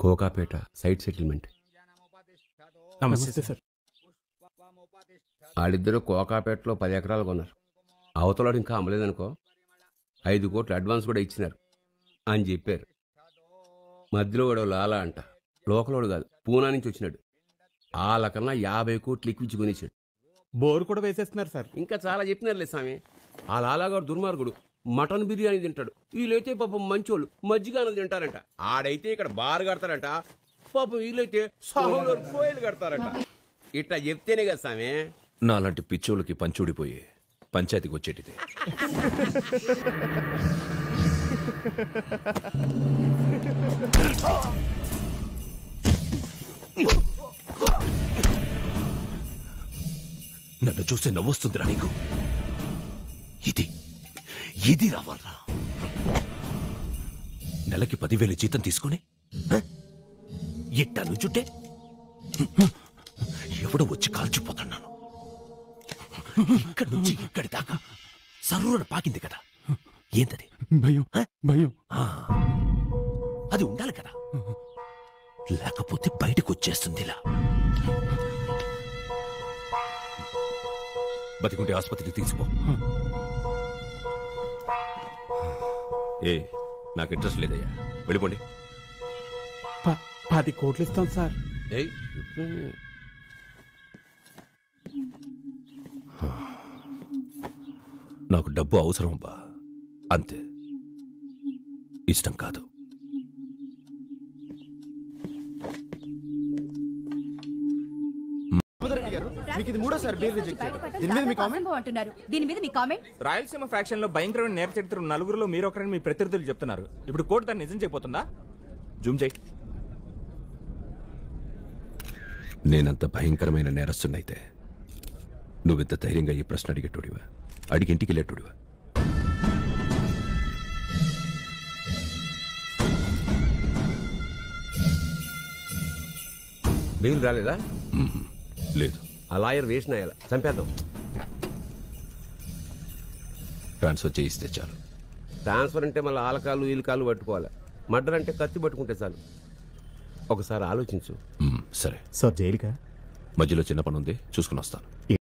Kokapet site settlement నమస్తే sir వాళ్ళిద్దరూ కోకాపేటలో పది ఎకరాలు కొన్నారు అవతలాడు ఇంకా అమ్మలేదనుకో ఐదు కోట్లు అడ్వాన్స్ కూడా ఇచ్చినారు అని చెప్పారు మధ్యలో వాడు లాలా అంట లోకలోడు కాదు పూనా నుంచి వచ్చినాడు వాళ్ళకన్నా యాభై కోట్లు ఎక్కువ కొనిచ్చాడు బోర్ కూడా వేసేస్తున్నారు సార్ ఇంకా చాలా చెప్పినారులే స్వామి ఆ లాలాగాడు దుర్మార్గుడు మటన్ బిర్యానీ తింటాడు వీళ్ళైతే పాపం మంచోళ్ళు మజ్జిగ అన్నది తింటారంట ఆడైతే ఇక్కడ బార్ కడతారంట పాపం వీళ్ళైతే సాహులో కోయలు కడతారంట ఇట్లా చెప్తేనే కదా స్వామి నాలాంటి పిచ్చోళ్ళకి పంచూడిపోయి పంచాయతీకి వచ్చేటిది నన్ను చూస్తే నవ్వొస్తుందిరా నీకు ఇది ఇది రావాలరా నెలకి పదివేలు జీతం తీసుకొని హ? ఇట్టా నుంచుంటే ఎవడో వచ్చి కాల్చిపోతున్నాను ఇక్కడి నుంచి ఇక్కడి దాకా సర్రున పాకింది కదా ఏంటది భయం భయం ఆ, అది ఉండాలి కదా లేకపోతే బయటకు వచ్చేస్తుంది ఇలా బతికుంటే ఆసుపత్రికి తీసుకో ఏ నాకు ఇంట్రెస్ట్ లేదయ్యా వెళ్ళిపోండి ప- పది కోట్లు ఇస్తాం సార్ ఏయ్ నాకు డబ్బు అవసరం బా అంతే ఇష్టం కాదు మీకు ఇది మూడోసారి బీర్ రిజెక్ట్ దీని మీద మీ కామెంట్ అంటున్నారు దీని మీద మీ కామెంట్ రాయలసీమ ఫ్యాక్షన్ లో భయంకరమైన నేర చరిత్ర ఉన్న నలుగురులో మీరు ఒకరని మీ ప్రత్యర్థులు చెప్తున్నారు ఇప్పుడు కోర్టు దాన్ని నిజం చేయబోతుందా జూమ్ చేయి నేనంత భయంకరమైన నేరస్తున్నైతే నువ్వింత ధైర్యంగా ఈ ప్రశ్న అడిగేటోడివా అడిగి ఇంటికి వెళ్ళేటోడివా బెయిల్ రాలేదా లేదు ఆ లాయర్ వేసిన అయ్యాల చంపేద్దాం ట్రాన్స్ఫర్ చేయిస్తే చాలు ట్రాన్స్ఫర్ అంటే మళ్ళీ ఆలకాలు ఈలకాలు పట్టుకోవాలి మర్డర్ అంటే కత్తి పట్టుకుంటే చాలు ఒకసారి ఆలోచించు మ్మ్, సరే సార్ జైలుగా మధ్యలో చిన్న పని ఉంది చూసుకుని వస్తాను